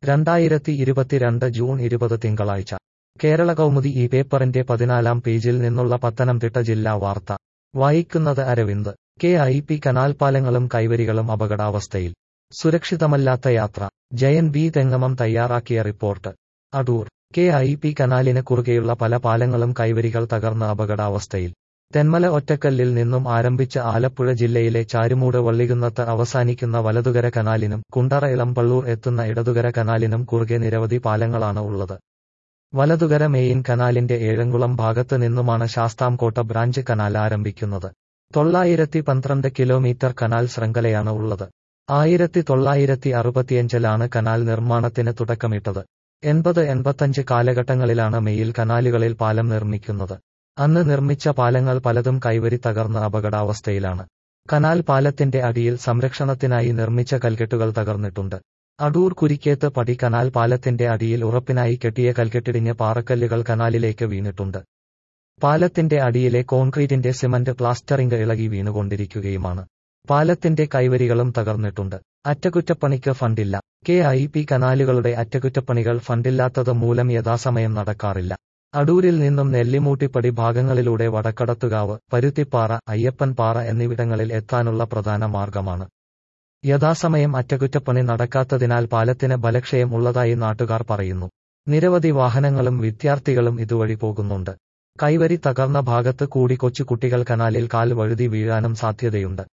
രണ്ടായിരത്തി ഇരുപത്തിരണ്ട് ജൂൺ ഇരുപത് തിങ്കളാഴ്ച കേരള കൗമുദി ഈ പേപ്പറിന്റെ പതിനാലാം പേജിൽ നിന്നുള്ള പത്തനംതിട്ട ജില്ലാ വാർത്ത വായിക്കുന്നത് Aravind K I P canal പാലങ്ങളും കൈവരികളും അപകടാവസ്ഥയിൽ സുരക്ഷിതമല്ലാത്ത യാത്ര ജയൻ ബി തെങ്ങമം തയ്യാറാക്കിയ report Adoor K I P കനാലിന് കുറുകെയുള്ള പല പാലങ്ങളും കൈവരികൾ തകർന്ന് അപകടാവസ്ഥയിൽ തെന്മല ഒറ്റക്കല്ലിൽ നിന്നും ആരംഭിച്ച ആലപ്പുഴ ജില്ലയിലെ ചാരുമൂട് വള്ളികുന്നത്ത് അവസാനിക്കുന്ന വലതുകര കനാലിനും കുണ്ടറ ഇളമ്പള്ളൂർ എത്തുന്ന ഇടതുകര കനാലിനും കുറുകെ നിരവധി പാലങ്ങളാണ് ഉള്ളത് വലതുകര മെയിൻ കനാലിന്റെ ഏഴംകുളം ഭാഗത്ത് നിന്നുമാണ് ശാസ്താംകോട്ട ബ്രാഞ്ച് കനാൽ ആരംഭിക്കുന്നത് തൊള്ളായിരത്തി പന്ത്രണ്ട് കിലോമീറ്റർ കനാൽ ശൃംഖലയാണ് ഉള്ളത് ആയിരത്തി തൊള്ളായിരത്തി അറുപത്തിയഞ്ചിലാണ് കനാൽ നിർമ്മാണത്തിന് തുടക്കമിട്ടത് എൺപത് എൺപത്തഞ്ച് കാലഘട്ടങ്ങളിലാണ് മെയിൽ കനാലുകളിൽ പാലം നിർമ്മിക്കുന്നത് അന്ന് നിർമ്മിച്ച പാലങ്ങൾ പലതും കൈവരി തകർന്ന അപകടാവസ്ഥയിലാണ് കനാൽ പാലത്തിന്റെ അടിയിൽ സംരക്ഷണത്തിനായി നിർമ്മിച്ച കൽക്കെട്ടുകൾ തകർന്നിട്ടുണ്ട് അടൂർ കുരിക്കേത്ത് പടി കനാൽ പാലത്തിന്റെ അടിയിൽ ഉറപ്പിനായി കെട്ടിയ കൽക്കെട്ടിടിഞ്ഞ് പാറക്കല്ലുകൾ കനാലിലേക്ക് വീണിട്ടുണ്ട് പാലത്തിന്റെ അടിയിലെ കോൺക്രീറ്റിന്റെ സിമന്റ് പ്ലാസ്റ്ററിംഗ് ഇളകി വീണുകൊണ്ടിരിക്കുകയുമാണ് പാലത്തിന്റെ കൈവരികളും തകർന്നിട്ടുണ്ട് അറ്റകുറ്റപ്പണിക്ക് ഫണ്ടില്ല കെ ഐ പി കനാലുകളുടെ അറ്റകുറ്റപ്പണികൾ ഫണ്ടില്ലാത്തത് മൂലം യഥാസമയം നടക്കാറില്ല അടൂരിൽ നിന്നും നെല്ലിമൂട്ടിപ്പടി ഭാഗങ്ങളിലൂടെ വടക്കടത്തുകാവ് പരുത്തിപ്പാറ അയ്യപ്പൻപാറ എന്നിവിടങ്ങളിൽ എത്താനുള്ള പ്രധാന മാർഗമാണ് യഥാസമയം അറ്റകുറ്റപ്പണി നടക്കാത്തതിനാൽ പാലത്തിന് ബലക്ഷയം ഉള്ളതായി നാട്ടുകാർ പറയുന്നു നിരവധി വാഹനങ്ങളും വിദ്യാർത്ഥികളും ഇതുവഴി പോകുന്നുണ്ട് കൈവരി തകർന്ന ഭാഗത്ത് കൂടി കൊച്ചുകുട്ടികൾ കനാലിൽ കാൽ വഴുതി വീഴാനും സാധ്യതയുണ്ട്